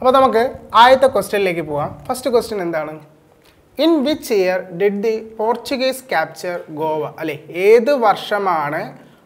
അപ്പോൾ നമുക്ക് ആദ്യത്തെ ക്വസ്റ്റ്യനിലേക്ക് പോവാം ഫസ്റ്റ് ക്വസ്റ്റ്യൻ എന്താണ് in which year did the Portuguese capture Goa അല്ലെ ഏത് വർഷമാണ്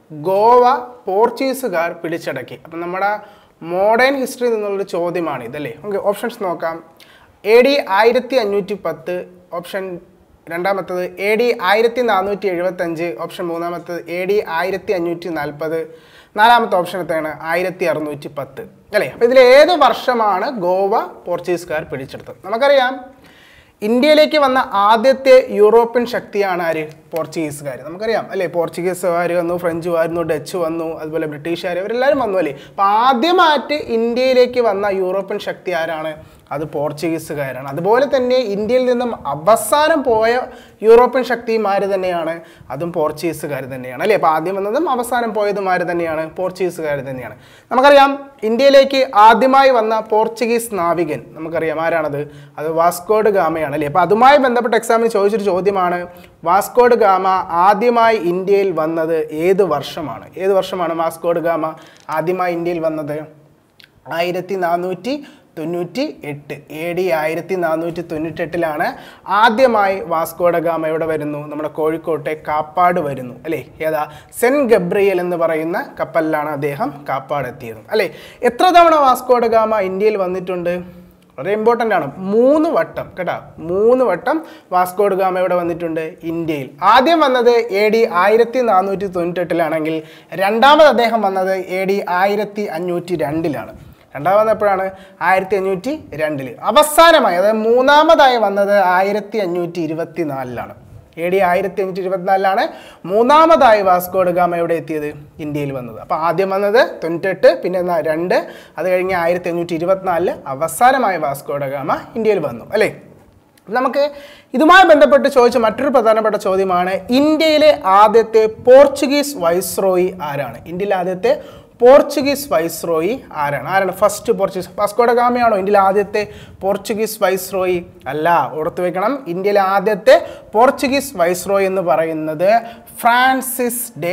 ഗോവ പോർച്ചുഗീസുകാർ പിടിച്ചടക്കി അപ്പം നമ്മുടെ മോഡേൺ ഹിസ്റ്ററി നിന്നുള്ളൊരു ചോദ്യമാണ് ഇതല്ലേ നമുക്ക് ഓപ്ഷൻസ് നോക്കാം എ ഡി ആയിരത്തി അഞ്ഞൂറ്റി പത്ത് ഓപ്ഷൻ രണ്ടാമത്തത് എ ഡി ആയിരത്തി നാനൂറ്റി എഴുപത്തഞ്ച് ഓപ്ഷൻ മൂന്നാമത്തത് എ ഡി ആയിരത്തി അഞ്ഞൂറ്റി നാൽപ്പത് നാലാമത്തെ ഓപ്ഷൻ എത്രയാണ് ആയിരത്തി അറുന്നൂറ്റി പത്ത് അല്ലേ അപ്പോൾ ഇതിൽ ഏത് വർഷമാണ് ഗോവ പോർച്ചുഗീസുകാർ പിടിച്ചെടുത്തത് നമുക്കറിയാം ഇന്ത്യയിലേക്ക് വന്ന ആദ്യത്തെ യൂറോപ്യൻ ശക്തിയാണ് ആര് പോർച്ചുഗീസുകാർ നമുക്കറിയാം അല്ലേ പോർച്ചുഗീസുകാർ വന്നു ഫ്രഞ്ച് വന്നു ഡച്ച് വന്നു അതുപോലെ ബ്രിട്ടീഷുകാർ ഇവരെല്ലാവരും വന്നു അല്ലേ അപ്പോൾ ആദ്യമായിട്ട് ഇന്ത്യയിലേക്ക് വന്ന യൂറോപ്യൻ ശക്തി ആരാണ് അത് പോർച്ചുഗീസുകാരാണ് അതുപോലെ തന്നെ ഇന്ത്യയിൽ നിന്നും അവസാനം പോയ യൂറോപ്യൻ ശക്തിമാർ തന്നെയാണ് അതും പോർച്ചുഗീസുകാർ തന്നെയാണ് അല്ലേ അപ്പോൾ ആദ്യം വന്നതും അവസാനം പോയതുമാർ തന്നെയാണ് പോർച്ചുഗീസുകാർ തന്നെയാണ് നമുക്കറിയാം ഇന്ത്യയിലേക്ക് ആദ്യമായി വന്ന പോർച്ചുഗീസ് നാവികൻ നമുക്കറിയാം ആരാണത് അത് വാസ്കോഡ് ഗാമയാണ് അല്ലേ അപ്പോൾ അതുമായി ബന്ധപ്പെട്ട എക്സാമിന് ചോദിച്ചൊരു ചോദ്യമാണ് വാസ്കോഡ് ഗാമ ആദ്യമായി ഇന്ത്യയിൽ വന്നത് ഏത് വർഷമാണ് ഏത് വർഷമാണ് വാസ്കോഡ് ഗാമ ആദ്യമായി ഇന്ത്യയിൽ വന്നത് ആയിരത്തി നാനൂറ്റി തൊണ്ണൂറ്റി എട്ട് എ ഡി ആയിരത്തി നാനൂറ്റി തൊണ്ണൂറ്റെട്ടിലാണ് ആദ്യമായി വാസ്കോഡ ഗാമ എവിടെ വരുന്നു നമ്മുടെ കോഴിക്കോട്ടെ കാപ്പാട് വരുന്നു അല്ലേ ഏതാ സെൻറ്റ് ഗബ്രിയൽ എന്ന് പറയുന്ന കപ്പലിലാണ് അദ്ദേഹം കാപ്പാട് എത്തിയത് അല്ലേ എത്ര തവണ വാസ്കോഡ ഗാമ ഇന്ത്യയിൽ വന്നിട്ടുണ്ട് വളരെ ഇമ്പോർട്ടൻ്റ് ആണ് മൂന്ന് വട്ടം കേട്ടോ മൂന്ന് വട്ടം വാസ്കോഡ് ഗാമ ഇവിടെ വന്നിട്ടുണ്ട് ഇന്ത്യയിൽ ആദ്യം വന്നത് എ ഡി ആയിരത്തി നാനൂറ്റി തൊണ്ണൂറ്റെട്ടിലാണെങ്കിൽ രണ്ടാമത് അദ്ദേഹം വന്നത് എ ഡി ആയിരത്തി അഞ്ഞൂറ്റി രണ്ടിലാണ് രണ്ടാമത് എപ്പോഴാണ് ആയിരത്തി അഞ്ഞൂറ്റി രണ്ടില് അവസാനമായി അതായത് മൂന്നാമതായി വന്നത് ആയിരത്തി അഞ്ഞൂറ്റി ഇരുപത്തി നാലിലാണ് എ ഡി ആയിരത്തി അഞ്ഞൂറ്റി ഇരുപത്തിനാലിലാണ് മൂന്നാമതായി വാസ്കോഡ് ഗാമ എവിടെ എത്തിയത് ഇന്ത്യയിൽ വന്നത് അപ്പോൾ ആദ്യം വന്നത് തൊണ്ണൂറ്റെട്ട് പിന്നെ എന്നാ രണ്ട് അത് കഴിഞ്ഞ് ആയിരത്തി അഞ്ഞൂറ്റി ഇരുപത്തിനാലില് അവസാനമായി വാസ്കോഡ ഗാമ ഇന്ത്യയിൽ വന്നു അല്ലേ നമുക്ക് ഇതുമായി ബന്ധപ്പെട്ട് ചോദിച്ച മറ്റൊരു പ്രധാനപ്പെട്ട ചോദ്യമാണ് ഇന്ത്യയിലെ ആദ്യത്തെ പോർച്ചുഗീസ് വൈസ്രോയി ആരാണ് ഇന്ത്യയിലെ ആദ്യത്തെ പോർച്ചുഗീസ് വൈസ്രോയി ആരാണ് ആരാണ് ഫസ്റ്റ് പോർച്ചുഗീസ് വാസ്കോഡ ഗാമയാണോ ഇന്ത്യയിലെ ആദ്യത്തെ പോർച്ചുഗീസ് വൈസ്രോയി അല്ല ഓർത്തു വെക്കണം ഇന്ത്യയിലെ ആദ്യത്തെ പോർച്ചുഗീസ് വൈസ്രോയി എന്ന് പറയുന്നത് Francis de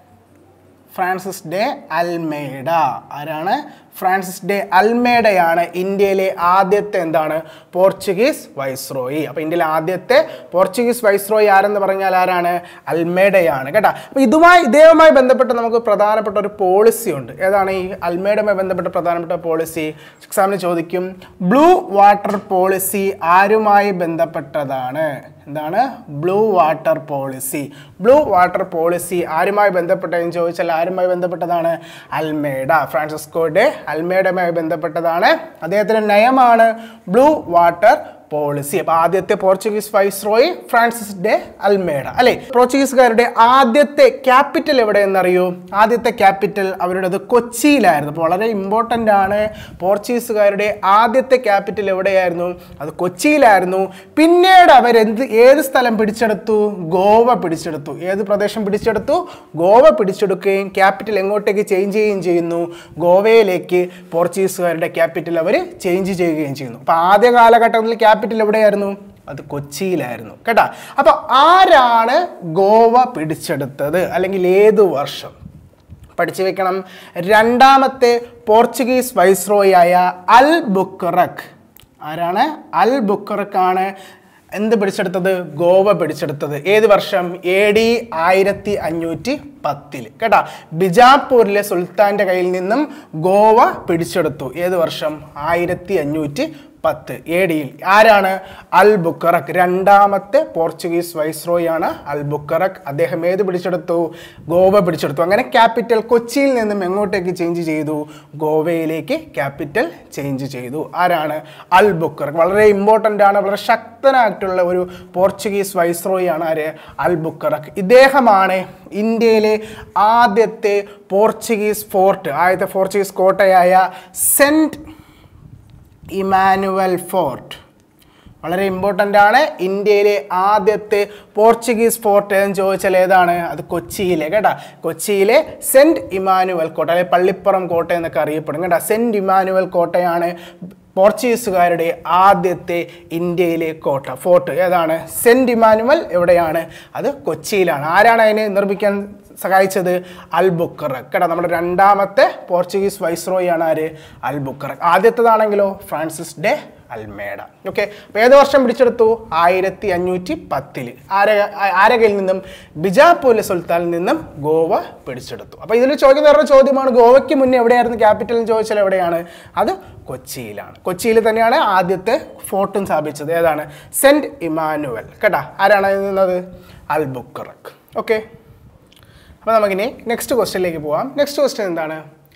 Francis de Almeida ആരാണ് ഫ്രാൻസിസ് ഡേ അൽമേഡയാണ് ഇന്ത്യയിലെ ആദ്യത്തെ എന്താണ് പോർച്ചുഗീസ് വൈസ്രോയി അപ്പോൾ ഇന്ത്യയിലെ ആദ്യത്തെ പോർച്ചുഗീസ് വൈസ്രോയി ആരെന്ന് പറഞ്ഞാൽ ആരാണ് അൽമേഡയാണ് കേട്ടോ അപ്പോൾ ഇതുമായി ഇതേവുമായി ബന്ധപ്പെട്ട് നമുക്ക് പ്രധാനപ്പെട്ട ഒരു പോളിസി ഉണ്ട് ഏതാണ് ഈ അൽമേഡയുമായി ബന്ധപ്പെട്ട പ്രധാനപ്പെട്ട പോളിസി എക്സാമിന് ചോദിക്കും ബ്ലൂ വാട്ടർ പോളിസി ആരുമായി ബന്ധപ്പെട്ടതാണ് എന്താണ് blue water policy blue water policy ആരുമായി ബന്ധപ്പെട്ടതെന്ന് ചോദിച്ചാൽ ആരുമായി ബന്ധപ്പെട്ടതാണ് അൽമേഡ ഫ്രാൻസിസ്കോ ഡെ അൽമേഡയുമായി ബന്ധപ്പെട്ടതാണ് അദ്ദേഹത്തിൻ്റെ നയമാണ് ബ്ലൂ വാട്ടർ പോളിസി അപ്പോൾ ആദ്യത്തെ Portuguese viceroy Francis de Almeida അല്ലേ പോർച്ചുഗീസുകാരുടെ ആദ്യത്തെ ക്യാപിറ്റൽ എവിടെയെന്നറിയൂ ആദ്യത്തെ ക്യാപിറ്റൽ അവരുടേത് കൊച്ചിയിലായിരുന്നു അപ്പോൾ വളരെ ഇമ്പോർട്ടൻ്റ് ആണ് പോർച്ചുഗീസുകാരുടെ ആദ്യത്തെ ക്യാപിറ്റൽ എവിടെയായിരുന്നു അത് കൊച്ചിയിലായിരുന്നു പിന്നീട് അവരെന്ത് ഏത് സ്ഥലം പിടിച്ചെടുത്തു ഗോവ പിടിച്ചെടുത്തു ഏത് പ്രദേശം പിടിച്ചെടുത്തു ഗോവ പിടിച്ചെടുക്കുകയും ക്യാപിറ്റൽ എങ്ങോട്ടേക്ക് ചേഞ്ച് ചെയ്യുകയും ചെയ്യുന്നു ഗോവയിലേക്ക് പോർച്ചുഗീസുകാരുടെ ക്യാപിറ്റൽ അവർ ചേഞ്ച് ചെയ്യുകയും ചെയ്യുന്നു അപ്പോൾ ആദ്യ കാലഘട്ടത്തിൽ ക്യാപിറ്റൽ എവിടെയായിരുന്നു അത് കൊച്ചിയിലായിരുന്നു കേട്ടാ അപ്പോൾ ആരാണ് ഗോവ പിടിച്ചെടുത്തത് അല്ലെങ്കിൽ ഏത് വർഷം പഠിച്ചു വെക്കണം രണ്ടാമത്തെ പോർച്ചുഗീസ് വൈസ്രോയായ അൽ ബുക്കറക് ആരാണ് അൽ ബുക്കറക്കാണ് എന്ത് പിടിച്ചെടുത്തത് ഗോവ പിടിച്ചെടുത്തത് ഏത് വർഷം എ ഡി ആയിരത്തി അഞ്ഞൂറ്റി പത്തിൽ കേട്ടാ ബിജാപൂരിലെ സുൽത്താൻ്റെ കയ്യിൽ നിന്നും ഗോവ പിടിച്ചെടുത്തു ഏത് വർഷം ആയിരത്തി അഞ്ഞൂറ്റി പത്ത് എ ഡിയിൽ ആരാണ് അൽ ബുക്കറക് രണ്ടാമത്തെ പോർച്ചുഗീസ് വൈസ്രോയാണ് അൽ ബുക്കറക് അദ്ദേഹം ഏത് പിടിച്ചെടുത്തു ഗോവ പിടിച്ചെടുത്തു അങ്ങനെ ക്യാപിറ്റൽ കൊച്ചിയിൽ നിന്നും എങ്ങോട്ടേക്ക് ചേഞ്ച് ചെയ്തു ഗോവയിലേക്ക് ക്യാപിറ്റൽ ചേഞ്ച് ചെയ്തു ആരാണ് അൽ ബുക്കറക് വളരെ ഇമ്പോർട്ടൻ്റ് ആണ് വളരെ ശക്തനായിട്ടുള്ള ഒരു പോർച്ചുഗീസ് വൈസ്രോയാണ് ആര് അൽ ബുക്കറക് ഇദ്ദേഹമാണ് ഇന്ത്യയിലെ ആദ്യത്തെ പോർച്ചുഗീസ് ഫോർട്ട് ആദ്യത്തെ പോർച്ചുഗീസ് കോട്ടയായ സെൻറ്റ് ഇമാനുവൽ ഫോർട്ട് വളരെ ഇമ്പോർട്ടൻ്റ് ആണ് ഇന്ത്യയിലെ ആദ്യത്തെ പോർച്ചുഗീസ് ഫോർട്ട് എന്ന് ചോദിച്ചാൽ ഏതാണ് അത് കൊച്ചിയിലെ കേട്ടോ കൊച്ചിയിലെ സെൻറ്റ് ഇമാനുവൽ കോട്ട അല്ലെങ്കിൽ പള്ളിപ്പുറം കോട്ട എന്നൊക്കെ അറിയപ്പെടും കേട്ടോ സെൻറ്റ് ഇമാനുവൽ കോട്ടയാണ് പോർച്ചുഗീസുകാരുടെ ആദ്യത്തെ ഇന്ത്യയിലെ കോട്ട ഫോർട്ട് ഏതാണ് സെൻറ്റ് ഇമാനുവൽ എവിടെയാണ് അത് കൊച്ചിയിലാണ് ആരാണ് അതിനെ നിർമ്മിക്കാൻ സഹായിച്ചത് അൽ ബുക്കറക് കേട്ടോ നമ്മുടെ രണ്ടാമത്തെ പോർച്ചുഗീസ് വൈസ്രോയി ആണ് ആര് അൽ ബുക്കറക് ആദ്യത്തേതാണെങ്കിലോ ഫ്രാൻസിസ് ഡെ അൽമേഡ ഓക്കെ അപ്പോൾ ഏത് വർഷം പിടിച്ചെടുത്തു ആയിരത്തി അഞ്ഞൂറ്റി പത്തില് ആരെ ആരെ കയ്യിൽ നിന്നും ബിജാപൂര് സുൽത്താനിൽ നിന്നും ഗോവ പിടിച്ചെടുത്തു അപ്പോൾ ഇതിൽ ചോദിക്കുന്ന വേറൊരു ചോദ്യമാണ് ഗോവയ്ക്ക് മുന്നേ എവിടെയായിരുന്നു ക്യാപിറ്റൽ എന്ന് ചോദിച്ചാൽ എവിടെയാണ് അത് കൊച്ചിയിലാണ് കൊച്ചിയിൽ തന്നെയാണ് ആദ്യത്തെ ഫോർട്ടും സ്ഥാപിച്ചത് ഏതാണ് സെൻറ്റ് ഇമാനുവൽ കേട്ടാ ആരാണ് അതിൽ നിന്നത് അൽ ബുക്കറക് ഓക്കെ അപ്പോൾ നമുക്കിനി നെക്സ്റ്റ് ക്വസ്റ്റ്യനിലേക്ക് പോവാം നെക്സ്റ്റ് ക്വസ്റ്റ്യൻ എന്താണ്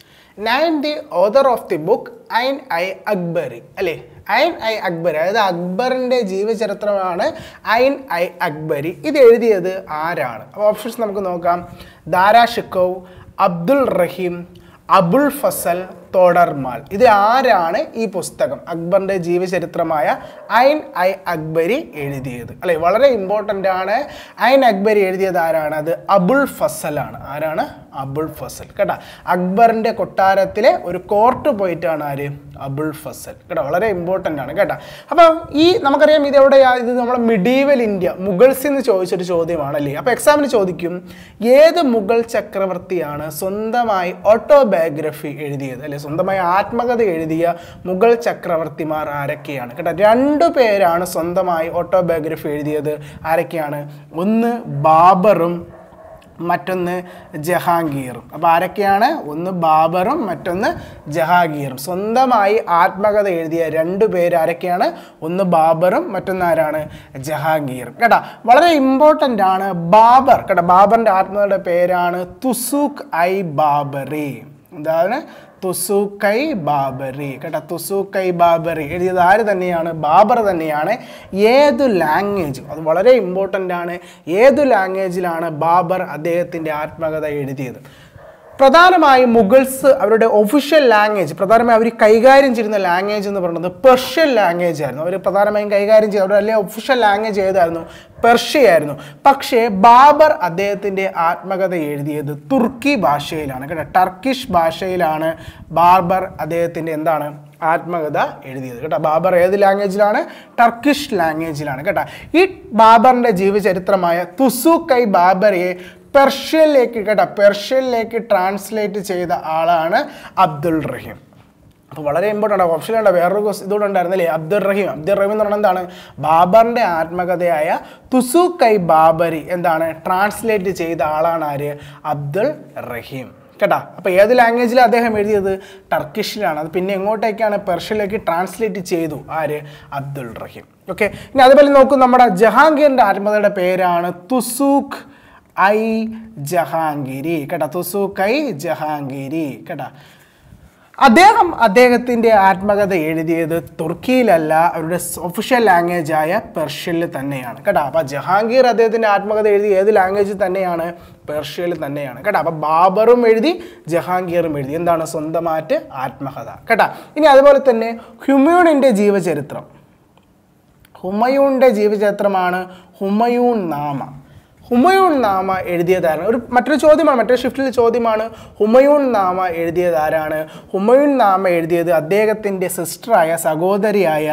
name the author of the book Ain i Akbari അല്ലേ ഐൻ ഐ അക്ബറി അതായത് അക്ബറിൻ്റെ ജീവചരിത്രമാണ് ഐൻ ഐ അക്ബരി ഇത് എഴുതിയത് ആരാണ് അപ്പോൾ ഓപ്ഷൻസ് നമുക്ക് നോക്കാം ദാരാ ഷിക്കോവ് അബ്ദുൾ റഹീം അബുൾ ഫസൽ തോടർമാൽ ഇത് ആരാണ് ഈ പുസ്തകം അക്ബറിൻ്റെ ജീവചരിത്രമായ ഐൻ ഐ അക്ബരി എഴുതിയത് അല്ലെ വളരെ ഇമ്പോർട്ടൻ്റ് ആണ് ഐൻ അക്ബരി എഴുതിയത് ആരാണ് അത് അബുൾ ഫസലാണ് ആരാണ് അബുൾ ഫസൽ കേട്ടോ അക്ബറിൻ്റെ കൊട്ടാരത്തിലെ ഒരു കോർട്ട് പോയിട്ടാണ് ആര് അബുൾ ഫസൽ കേട്ടോ വളരെ ഇമ്പോർട്ടൻ്റ് ആണ് കേട്ടോ അപ്പോൾ ഈ നമുക്കറിയാം ഇത് എവിടെയാ ഇത് നമ്മുടെ മിഡീവൽ ഇന്ത്യ മുഗൾസിൽ നിന്ന് ചോദിച്ചൊരു ചോദ്യമാണല്ലേ അപ്പോൾ എക്സാമിന് ചോദിക്കും ഏത് മുഗൾ ചക്രവർത്തിയാണ് സ്വന്തമായി ഓട്ടോബയോഗ്രഫി എഴുതിയത് അല്ലെ സ്വന്തമായി ആത്മകഥ എഴുതിയ മുഗൾ ചക്രവർത്തിമാർ ആരൊക്കെയാണ് കേട്ടോ രണ്ടു പേരാണ് സ്വന്തമായി ഓട്ടോബയോഗ്രഫി എഴുതിയത് ആരൊക്കെയാണ് ഒന്ന് ബാബറും മറ്റൊന്ന് ജഹാംഗീറും അപ്പോൾ ആരൊക്കെയാണ് ഒന്ന് ബാബറും മറ്റൊന്ന് ജഹാംഗീറും സ്വന്തമായി ആത്മകഥ എഴുതിയ രണ്ടു പേര് ആരൊക്കെയാണ് ഒന്ന് ബാബറും മറ്റൊന്ന് ആരാണ് ജഹാംഗീറും കേട്ടോ വളരെ ഇമ്പോർട്ടൻ്റ് ആണ് ബാബർ കേട്ടോ ബാബറിൻ്റെ ആത്മകഥയുടെ പേരാണ് തുസുഖ് ഐ ബാബറി എന്താണ് തുസുക്കൈ ബാബറി കേട്ടോ തുസുക്കൈ ബാബറി എഴുതിയത് ആര് തന്നെയാണ് ബാബർ തന്നെയാണ് ഏതു ലാംഗ്വേജ് അത് വളരെ ഇമ്പോർട്ടൻ്റ് ആണ് ഏതു ലാംഗ്വേജിലാണ് ബാബർ അദ്ദേഹത്തിൻ്റെ ആത്മകഥ എഴുതിയത് പ്രധാനമായും മുഗൾസ് അവരുടെ ഒഫീഷ്യൽ ലാംഗ്വേജ് പ്രധാനമായും അവർ കൈകാര്യം ചെയ്യുന്ന ലാംഗ്വേജ് എന്ന് പറയുന്നത് പെർഷ്യൻ ലാംഗ്വേജ് ആയിരുന്നു അവർ പ്രധാനമായും കൈകാര്യം ചെയ്ത് അവരുടെ അല്ലെങ്കിൽ ഒഫീഷ്യൽ ലാംഗ്വേജ് ഏതായിരുന്നു പെർഷ്യയായിരുന്നു പക്ഷേ ബാബർ അദ്ദേഹത്തിൻ്റെ ആത്മകഥ എഴുതിയത് തുർക്കി ഭാഷയിലാണ് കേട്ടോ ടർക്കിഷ് ഭാഷയിലാണ് ബാബർ അദ്ദേഹത്തിൻ്റെ എന്താണ് ആത്മകഥ എഴുതിയത് കേട്ടോ ബാബർ ഏത് ലാംഗ്വേജിലാണ് ടർക്കിഷ് ലാംഗ്വേജിലാണ് കേട്ടോ ഈ ബാബറിൻ്റെ ജീവചരിത്രമായ തുസുക്കൈ ബാബറെ പെർഷ്യനിലേക്ക് കേട്ടോ പെർഷ്യനിലേക്ക് ട്രാൻസ്ലേറ്റ് ചെയ്ത ആളാണ് അബ്ദുൾ റഹീം അപ്പോൾ വളരെ ഇമ്പോർട്ടൻ്റ് ആണ് ഓപ്ഷനുണ്ട് വേറൊരു ക്വസ്റ്റ് ഇതുകൂടെ ഉണ്ടായിരുന്നില്ലേ അബ്ദുൾ റഹീം അബ്ദുൾ റഹീം എന്ന് പറഞ്ഞാൽ എന്താണ് ബാബറിൻ്റെ ആത്മകഥയായ തുസു കൈ ബാബരി എന്താണ് ട്രാൻസ്ലേറ്റ് ചെയ്ത ആളാണ് ആര് അബ്ദുൾ റഹീം കേട്ടാ അപ്പോൾ ഏത് ലാംഗ്വേജിലാണ് അദ്ദേഹം എഴുതിയത് ടർക്കിഷിലാണ് അത് പിന്നെ എങ്ങോട്ടേക്കാണ് പെർഷ്യയിലേക്ക് ട്രാൻസ്ലേറ്റ് ചെയ്തു ആര് അബ്ദുൾ റഹീം ഓക്കെ ഇനി അതുപോലെ നോക്കും നമ്മുടെ ജഹാംഗീറിൻ്റെ ആത്മകഥയുടെ പേരാണ് തുസൂഖ് ഐ ജഹാംഗീരി കേട്ടോ തുസൂഖ് ഐ ജഹാംഗീരി കേട്ടാ അദ്ദേഹം അദ്ദേഹത്തിൻ്റെ ആത്മകഥ എഴുതിയത് തുർക്കിയിലല്ല അവരുടെ ഒഫീഷ്യൽ ലാംഗ്വേജ് ആയ പെർഷ്യയിൽ തന്നെയാണ് കേട്ടോ അപ്പോൾ ജഹാംഗീർ അദ്ദേഹത്തിൻ്റെ ആത്മകഥ എഴുതി ഏത് ലാംഗ്വേജിൽ തന്നെയാണ് പേർഷ്യയിൽ തന്നെയാണ് കേട്ടോ അപ്പോൾ ബാബറും എഴുതി ജഹാംഗീറും എഴുതി എന്താണ് സ്വന്തമായിട്ട് ആത്മകഥ കേട്ടോ ഇനി അതുപോലെ തന്നെ ഹ്യൂമ്യൂണിൻ്റെ ജീവചരിത്രം ഹുമയൂണിൻ്റെ ജീവചരിത്രമാണ് ഹുമയൂൺ നാമ ഹുമയൂൺ നാമ എഴുതിയതാരാണ് ഒരു മറ്റൊരു ചോദ്യമാണ് മറ്റൊരു ഷിഫ്റ്റിലെ ചോദ്യമാണ് ഹുമയൂൺ നാമ എഴുതിയത് ആരാണ് ഹുമയൂൺ നാമ എഴുതിയത് അദ്ദേഹത്തിൻ്റെ സിസ്റ്ററായ സഹോദരിയായ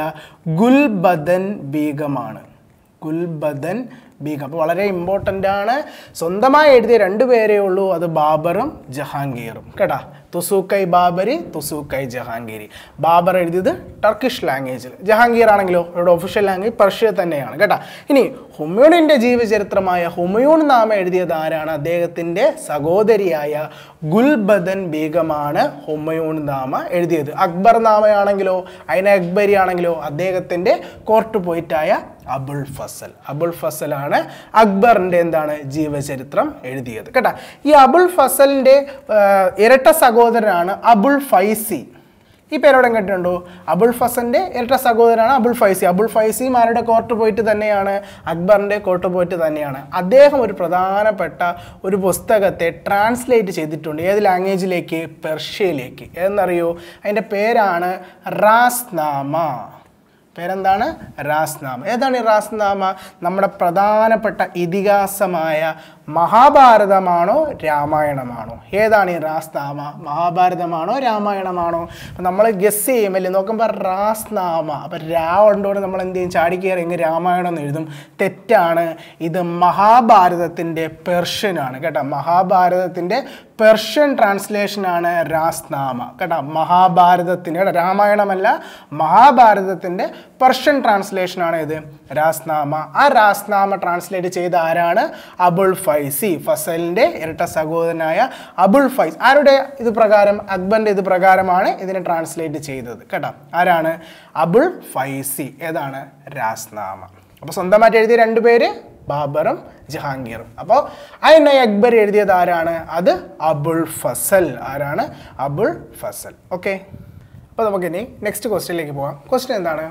ഗുൽബദൻ ബീഗമാണ് ഗുൽബദൻ ബീഗം അപ്പോൾ വളരെ ഇമ്പോർട്ടൻ്റ് ആണ് സ്വന്തമായി എഴുതിയ രണ്ട് പേരേ ഉള്ളൂ അത് ബാബറും ജഹാംഗീറും കേട്ടാ തുസൂക്കൈ ബാബരി തുസൂക്കൈ ജഹാംഗീരി ബാബർ എഴുതിയത് ടർക്കിഷ് ലാംഗ്വേജിൽ ജഹാംഗീർ ആണെങ്കിലോ അവരുടെ ഒഫീഷ്യൽ ലാംഗ്വേജ് പെർഷ്യ തന്നെയാണ് കേട്ടാ ഇനി ഹുമയൂണിൻ്റെ ജീവചരിത്രമായ ഹുമയൂൺ നാമ എഴുതിയത് ആരാണ് അദ്ദേഹത്തിൻ്റെ സഹോദരിയായ ഗുൽബദൻ ബീഗമാണ് ഹുമയൂൺ നാമ എഴുതിയത് അക്ബർ നാമയാണെങ്കിലോ അതിന് അക്ബരി ആണെങ്കിലോ അദ്ദേഹത്തിൻ്റെ കോർട്ട് പോയിട്ടായ അബുൾ ഫസൽ അബുൾ ഫസലാണ് അക്ബറിൻ്റെ എന്താണ് ജീവചരിത്രം എഴുതിയത് കേട്ടാ ഈ അബുൾ ഫസലിൻ്റെ ഇരട്ട സഹോദരനാണ് അബുൾ ഫൈസി ഈ പേരോടെ കേട്ടിട്ടുണ്ടോ അബുൾ ഫസലിൻ്റെ ഇരട്ട സഹോദരനാണ് അബുൾ ഫൈസി അബുൾ ഫൈസിയും ആരുടെ കോർട്ട് പോയിട്ട് തന്നെയാണ് അക്ബറിൻ്റെ കോർട്ട് പോയിട്ട് തന്നെയാണ് അദ്ദേഹം ഒരു പ്രധാനപ്പെട്ട ഒരു പുസ്തകത്തെ ട്രാൻസ്ലേറ്റ് ചെയ്തിട്ടുണ്ട് ഏത് ലാംഗ്വേജിലേക്ക് പെർഷ്യയിലേക്ക് എന്നറിയോ അതിൻ്റെ പേരാണ് റാസ്നാമ പേരെന്താണ് റാസ്നാമ ഏതാണ് ഈ റാസ്നാമ നമ്മുടെ പ്രധാനപ്പെട്ട ഇതിഹാസമായ മഹാഭാരതമാണോ രാമായണമാണോ ഏതാണ് ഈ റാസ്നാമ മഹാഭാരതമാണോ രാമായണമാണോ അപ്പം നമ്മൾ ഗസ് ചെയ്യും അല്ലേ നോക്കുമ്പോൾ റാസ്നാമ അപ്പം രാ ഉണ്ടോടെ നമ്മൾ എന്ത് ചെയ്യും ചാടിക്കയറി ഇങ്ങ് രാമായണം എന്ന് എഴുതും തെറ്റാണ് ഇത് മഹാഭാരതത്തിൻ്റെ പെർഷ്യനാണ് കേട്ടോ മഹാഭാരതത്തിൻ്റെ പെർഷ്യൻ ട്രാൻസ്ലേഷനാണ് രാസ്നാമ കേട്ടോ മഹാഭാരതത്തിൻ്റെ കേട്ടോ രാമായണമല്ല മഹാഭാരതത്തിൻ്റെ പെർഷ്യൻ ട്രാൻസ്ലേഷനാണ് ഇത് രാസ്നാമ ആ രാസ്നാമ ട്രാൻസ്ലേറ്റ് ചെയ്ത ആരാണ് അബുൾ ഫൈസി ഫസലിൻ്റെ ഇരട്ട സഹോദരനായ അബുൾ ഫൈസ് ആരുടെ ഇത് പ്രകാരം അക്ബറിൻ്റെ ഇത് പ്രകാരമാണ് ഇതിനെ ട്രാൻസ്ലേറ്റ് ചെയ്തത് കേട്ടോ ആരാണ് അബുൾ ഫൈസി ഏതാണ് രാസ്നാമ അപ്പോൾ സ്വന്തമായിട്ട് എഴുതിയ രണ്ട് പേര് ബാബറും ജഹാംഗീറും അപ്പോൾ അതിനായി അക്ബർ എഴുതിയത് ആരാണ് അത് അബുൾ ഫസൽ ആരാണ് അബുൾ ഫസൽ ഓക്കെ അപ്പോൾ നമുക്കിനി നെക്സ്റ്റ് ക്വസ്റ്റ്യനിലേക്ക് പോകാം ക്വസ്റ്റ്യൻ എന്താണ്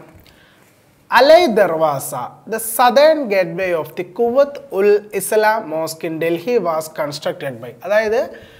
Alai Darwaza the southern gateway of the Quwwat ul Islam mosque in Delhi was constructed by അതായത്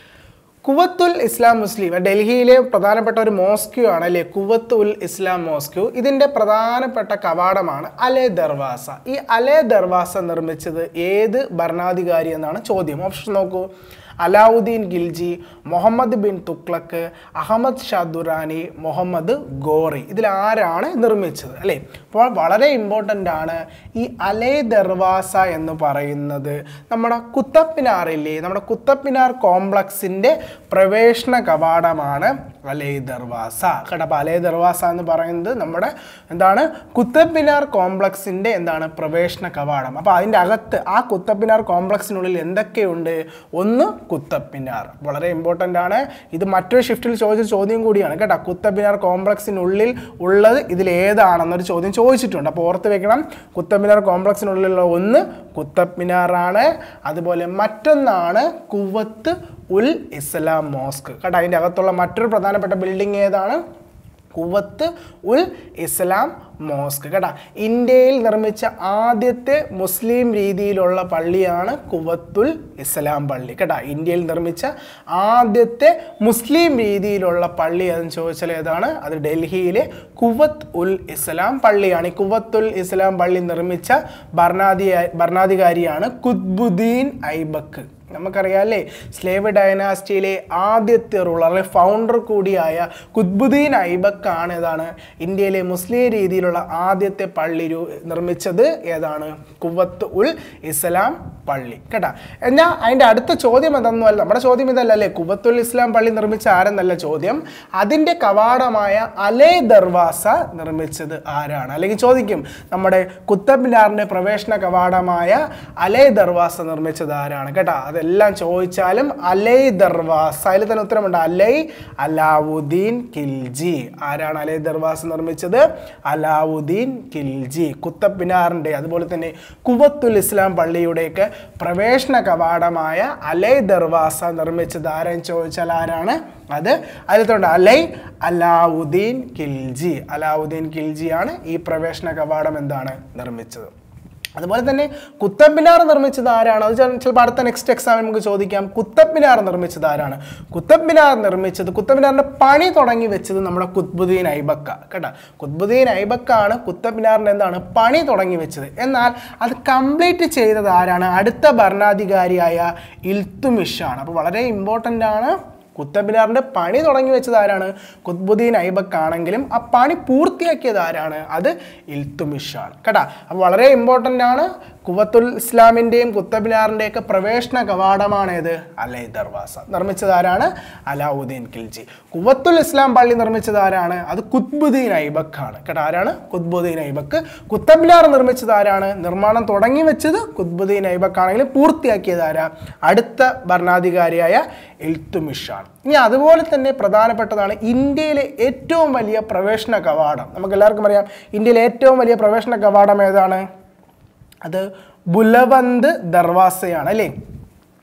കുവത്തുൽ ഇസ്ലാം മുസ്ലിം ഡൽഹിയിലെ പ്രധാനപ്പെട്ട ഒരു മോസ്ക്യൂ ആണ് അല്ലേ കുവത്ത് ഉൽ ഇസ്ലാം മോസ്ക്യൂ ഇതിൻ്റെ പ്രധാനപ്പെട്ട കവാടമാണ് അലേ ദർവാസ ഈ അലേ ദർവാസ നിർമ്മിച്ചത് ഏത് ഭരണാധികാരി എന്നാണ് ചോദ്യം ഓപ്ഷൻ നോക്കൂ അലാവുദ്ദീൻ ഗിൽജി മുഹമ്മദ് ബിൻ തുക്ലക്ക് അഹമ്മദ് ഷാ ദുറാനി മുഹമ്മദ് ഗോറി ഇതിൽ ആരാണ് നിർമ്മിച്ചത് അല്ലേ അപ്പോൾ വളരെ ഇമ്പോർട്ടൻ്റ് ആണ് ഈ അലേ ദർവാസ എന്ന് പറയുന്നത് നമ്മുടെ കുത്തപ്പിനാറില്ലേ നമ്മുടെ കുത്തപ്പിനാർ കോംപ്ലക്സിൻ്റെ പ്രവേശന കവാടമാണ് അലേ ദർവാസ കേട്ടോ അപ്പോൾ അലേ ദർവാസ എന്ന് പറയുന്നത് നമ്മുടെ എന്താണ് കുത്തപ്പിനാർ കോംപ്ലക്സിൻ്റെ എന്താണ് പ്രവേശന കവാടം അപ്പോൾ അതിൻ്റെ അകത്ത് ആ കുത്തപ്പിനാർ കോംപ്ലക്സിനുള്ളിൽ എന്തൊക്കെയുണ്ട് ഒന്ന് കുത്തപ്പിനാർ വളരെ ഇമ്പോർട്ടൻ്റ് ആണ് ഇത് മറ്റൊരു ഷിഫ്റ്റിൽ ചോദിച്ച ചോദ്യം കൂടിയാണ് കേട്ടോ കുത്തപ്പിനാർ കോംപ്ലക്സിനുള്ളിൽ ഉള്ളത് ഇതിൽ ഏതാണെന്നൊരു ചോദ്യം ചോദിച്ചിട്ടുണ്ട് അപ്പോൾ ഓർത്ത് വെക്കണം കുത്തപ്പിനാർ കോംപ്ലക്സിനുള്ളിലുള്ള ഒന്ന് കുത്തപ്പിനാറാണ് അതുപോലെ മറ്റൊന്നാണ് കുവത്ത് ഉൽ ഇസ്ലാം മോസ്ക് കേട്ടോ അതിൻ്റെ അകത്തുള്ള മറ്റൊരു പ്രധാനപ്പെട്ട ബിൽഡിംഗ് ഏതാണ് കുവത്ത് ഉൽ ഇസ്ലാം മോസ്ക് കേട്ടോ ഇന്ത്യയിൽ നിർമ്മിച്ച ആദ്യത്തെ മുസ്ലിം രീതിയിലുള്ള പള്ളിയാണ് കുവത്തുൽ ഇസ്ലാം പള്ളി കേട്ടോ ഇന്ത്യയിൽ നിർമ്മിച്ച ആദ്യത്തെ മുസ്ലിം രീതിയിലുള്ള പള്ളി എന്ന് ചോദിച്ചാൽ ഏതാണ് അത് ഡൽഹിയിലെ കുവത്ത് ഉൽ ഇസ്ലാം പള്ളിയാണ് ഈ കുവത്തുൽ ഇസ്ലാം പള്ളി നിർമ്മിച്ച ഭരണാധികാരി ഭരണാധികാരിയാണ് കുത്ബുദ്ദീൻ ഐബക്ക് നമുക്കറിയാം അല്ലേ സ്ലേവ് ഡൈനാസ്റ്റിയിലെ ആദ്യത്തെ റൂളർ അല്ലെ ഫൗണ്ടർ കൂടിയായ കുത്ബുദ്ദീൻ ഐബക്കാണ് ഏതാണ് ഇന്ത്യയിലെ മുസ്ലിം രീതിയിലുള്ള ആദ്യത്തെ പള്ളി രൂ- നിർമ്മിച്ചത് ഏതാണ് കുവത്ത് ഉൽ ഇസ്ലാം പള്ളി കേട്ടാ എന്നാൽ അതിൻ്റെ അടുത്ത ചോദ്യം അതൊന്നുമല്ല നമ്മുടെ ചോദ്യം ഇതല്ല അല്ലേ കുവത്തുൽ ഇസ്ലാം പള്ളി നിർമ്മിച്ച ആരെന്നല്ല ചോദ്യം അതിൻ്റെ കവാടമായ അലേ ദർവാസ നിർമ്മിച്ചത് ആരാണ് അല്ലെങ്കിൽ ചോദിക്കും നമ്മുടെ കുത്തബ് മിനാറിൻ്റെ പ്രവേശന കവാടമായ അലേ ദർവാസ നിർമ്മിച്ചത് ആരാണ് കേട്ടോ അതെല്ലാം ചോദിച്ചാലും അലൈ ദർവാസ അതിൽ തന്നെ ഉത്തരമുണ്ട് അലൈ അലാവുദ്ദീൻ കിൽജി ആരാണ് അലൈ ദർവാസ നിർമ്മിച്ചത് അലാവുദ്ദീൻ കിൽജി കുത്തബ് മിനാറിൻ്റെ അതുപോലെ തന്നെ കുവത്തുൽ ഇസ്ലാം പള്ളിയുടെയൊക്കെ പ്രവേശന കവാടമായ അലൈ ദർവാസ നിർമ്മിച്ചത് ആരെന്ന് ചോദിച്ചാൽ ആരാണ് അത് അതിലത്തോണ്ട് അലൈ അലാവുദ്ദീൻ കിൽജി അലാവുദ്ദീൻ കിൽജിയാണ് ഈ പ്രവേശന കവാടം എന്താണ് നിർമ്മിച്ചത് അതുപോലെ തന്നെ കുത്തബ് മിനാർ നിർമ്മിച്ചത് ആരാണ് അത് ചില- ചിലപ്പോൾ അടുത്ത നെക്സ്റ്റ് എക്സാം നമുക്ക് ചോദിക്കാം കുത്തബ് മിനാർ നിർമ്മിച്ചത് ആരാണ് കുത്തബ് മിനാർ നിർമ്മിച്ചത് കുത്തബ് മിനാറിന്റെ പണി തുടങ്ങി വെച്ചത് നമ്മുടെ കുത്ബുദ്ദീൻ ഐബക്ക കേട്ടോ കുത്ബുദ്ദീൻ ഐബക്കാണ് കുത്തബ് മിനാറിന്റെ എന്താണ് പണി തുടങ്ങി വെച്ചത് എന്നാൽ അത് കംപ്ലീറ്റ് ചെയ്തത് ആരാണ് അടുത്ത ഭരണാധികാരിയായ ഇൽത്തുമിഷാണ് അപ്പോൾ വളരെ ഇമ്പോർട്ടൻ്റ് ആണ് കുത്തബിനാറിന്റെ പണി തുടങ്ങി വെച്ചത് ആരാണ് കുത്ബുദ്ദീൻ ഐബക്ക് ആണെങ്കിലും ആ പണി പൂർത്തിയാക്കിയത് ആരാണ് അത് ഇൽത്തുമിഷാണ് കേട്ടാ അപ്പോൾ വളരെ ഇമ്പോർട്ടൻ്റ് ആണ് കുവത്തുൽ ഇസ്ലാമിൻ്റെയും കുത്തബിനാറിൻ്റെയും ഒക്കെ പ്രവേശന കവാടമാണ് ഏത് അലൈ ദർവാസ നിർമ്മിച്ചത് ആരാണ് അലാവുദ്ദീൻ കിൽജി കുവത്തുൽ ഇസ്ലാം പള്ളി നിർമ്മിച്ചത് ആരാണ് അത് കുത്ബുദ്ദീൻ ഐബക്ക് ആണ് കേട്ടോ ആരാണ് കുത്ബുദ്ദീൻ ഐബക്ക് കുത്തബിനാർ നിർമ്മിച്ചത് ആരാണ് നിർമ്മാണം തുടങ്ങി വെച്ചത് കുത്ബുദ്ദീൻ ഐബക്ക് ആണെങ്കിലും പൂർത്തിയാക്കിയത് ആരാ അടുത്ത ഭരണാധികാരിയായ ഇൽത്തുമിഷാണ് ഇനി അതുപോലെ തന്നെ പ്രധാനപ്പെട്ടതാണ് ഇന്ത്യയിലെ ഏറ്റവും വലിയ പ്രവേശന കവാടം നമുക്ക് എല്ലാവർക്കും അറിയാം ഇന്ത്യയിലെ ഏറ്റവും വലിയ പ്രവേശന കവാടം ഏതാണ് അത് ബുലവന്ത് ദർവാസയാണ് അല്ലേ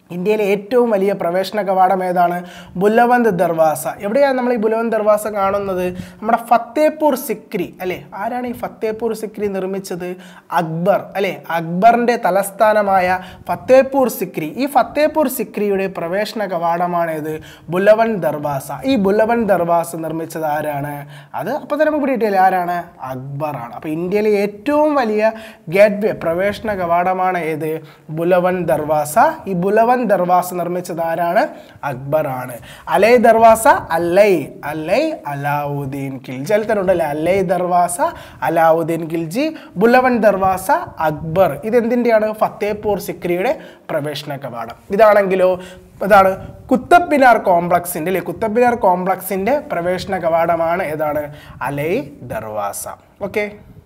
ഇന്ത്യയിലെ ഏറ്റവും വലിയ പ്രവേശന കവാടം ഏതാണ് ബുലവന്ത് ദർവാസ എവിടെയാണ് നമ്മൾ ഈ ബുലവന്ത് ദർവാസ കാണുന്നത് നമ്മുടെ ഫത്തേപൂർ സിക്രി അല്ലേ ആരാണ് ഈ ഫത്തേപൂർ സിക്രി നിർമ്മിച്ചത് അക്ബർ അല്ലേ അക്ബറിൻ്റെ തലസ്ഥാനമായ ഫത്തേപൂർ സിക്രി ഈ ഫത്തേപൂർ സിക്രിയുടെ പ്രവേശന കവാടമാണ് ഇത് ബുലവൻ ദർവാസ ഈ ബുലവൻ ദർവാസ നിർമ്മിച്ചത് ആരാണ് അത് അപ്പോൾ തന്നെ നമുക്ക് പിടിയിട്ടില്ല ആരാണ് അക്ബറാണ് അപ്പോൾ ഇന്ത്യയിലെ ഏറ്റവും വലിയ ഗേറ്റ് വേ പ്രവേശന കവാടമാണ് ഏത് ബുലവൻ ദർവാസ ഈ ബുലവൻ ദർവാസ നിർമ്മിച്ചത് ആരാണ് അക്ബറാണ് അലൈ ദർവാസ അല്ലൈ അല്ലൈ അലാവുദ്ദീൻ ഖിൽജി അതിൽ അല്ലൈ ദർവാസ അലാവുദ്ദീൻ ഖിൽജി ബുലവൻ ദർവാസ അക്ബർ ഇതെന്തിൻ്റെയാണ് ഫത്തേപൂർ സിക്രിയുടെ പ്രവേശന കവാടം ഇതാണെങ്കിലോ ഇതാണ് കുത്തബ് മിനാർ കോംപ്ലക്സിൻ്റെ അല്ലെ കുത്തബ് മിനാർ കോംപ്ലക്സിൻ്റെ പ്രവേശന കവാടമാണ് ഏതാണ് അലൈ ദർവാസ ഓക്കെ